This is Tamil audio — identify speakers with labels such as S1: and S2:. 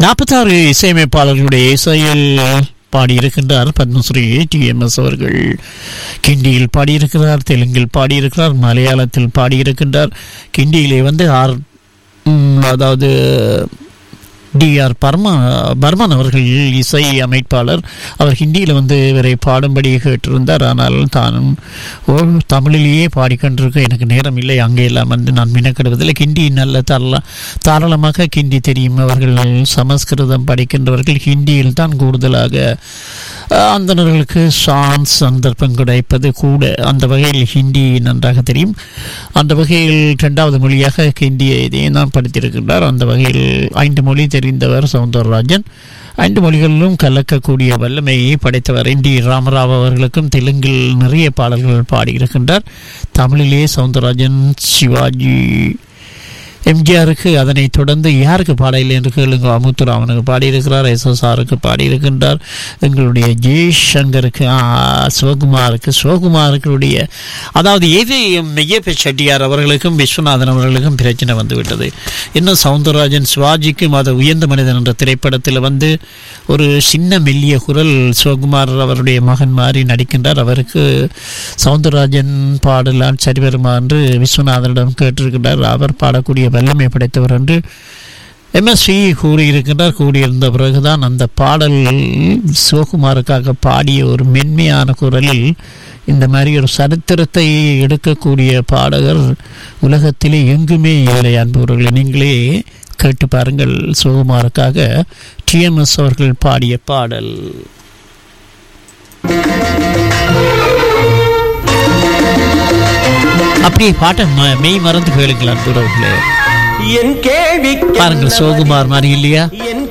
S1: நாற்பத்தாறு இசையமைப்பாளர்களுடைய இசையில் பாடியிருக்கின்றார் பத்மஸ்ரீ டி எம் எஸ் அவர்கள் கிண்டியில் பாடியிருக்கிறார் தெலுங்கில் பாடியிருக்கிறார் மலையாளத்தில் பாடியிருக்கின்றார் கிண்டியிலே வந்து ஆர் ம், அதாவது டிஆர் பர்மா பர்மன் அவர்கள் இசை அமைப்பாளர் அவர் ஹிந்தியில் வந்து இவரை பாடும்படி கேட்டிருந்தார் ஆனால் தானும் ஓ தமிழிலேயே பாடிக்கொண்டிருக்க எனக்கு நேரம் இல்லை அங்கே எல்லாம் வந்து நான் மினக்கெடுவதில்லை ஹிந்தி நல்ல தாரள தாராளமாக ஹிந்தி தெரியும் அவர்கள் சமஸ்கிருதம் படிக்கின்றவர்கள் ஹிந்தியில் தான் கூடுதலாக அஹ், அந்தணர்களுக்கு சான்ஸ் சந்தர்ப்பம் கிடைப்பது கூட அந்த வகையில் ஹிந்தி நன்றாக தெரியும் அந்த வகையில் இரண்டாவது மொழியாக ஹிந்தியை இதையும் தான் படித்திருக்கின்றார் அந்த வகையில் ஐந்து மொழி தெரிந்தவர் சவுந்தரராஜன் ஐந்து மொழிகளிலும் கலக்கக்கூடிய வல்லமையை படைத்தவர் என் டி ராமராவ் அவர்களுக்கும் தெலுங்கில் நிறைய பாடல்கள் பாடியிருக்கின்றார் தமிழிலே சவுந்தரராஜன் சிவாஜி எம்ஜிஆருக்கு அதனைத் தொடர்ந்து யாருக்கு பாடவில்லை என்று கேளுங்க அமுத்துராமனுக்கு பாடியிருக்கிறார் எஸ்எஸ்ஆருக்கு பாடியிருக்கின்றார் எங்களுடைய ஜெய்சங்கருக்கு ஆ, சிவகுமாருக்கு சிவகுமாருடைய அதாவது ஏவி மெய்யப்ப செட்டியார் அவர்களுக்கும் விஸ்வநாதன் அவர்களுக்கும் பிரச்சனை வந்துவிட்டது இன்னும் சவுந்தரராஜன் சிவாஜிக்கும் அது உயர்ந்த மனிதன் என்ற திரைப்படத்தில் வந்து ஒரு சின்ன மெல்லிய குரல் சிவகுமார் அவருடைய மகன் மாதிரி நடிக்கின்றார் அவருக்கு சவுந்தரராஜன் பாடலாம் சரி வருமா என்று விஸ்வநாதனிடம் கேட்டிருக்கின்றார் அவர் பாடக்கூடிய வல்லமை படைத்தவர் என்று எம்எஸ்வி கூறியிருக்கின்றார் கூறியிருந்த பிறகுதான் அந்த பாடல் சிவகுமாருக்காக பாடிய ஒரு மென்மையான குரலில் இந்த மாதிரி ஒரு சரித்திரத்தை எடுக்கக்கூடிய பாடகர் உலகத்திலே எங்குமே இல்லை அன்பவர்களை நீங்களே கேட்டு பாருங்கள் சிவகுமாருக்காக டிஎம்எஸ் அவர்கள் பாடிய பாடல் அப்படியே பாட்டை ம- மெய் மறந்து கேளுங்கள் அன்புறவர்களே
S2: என் கேள்வி
S1: பாருங்கள் சிவகுமார் மாதிரி இல்லையா
S2: என்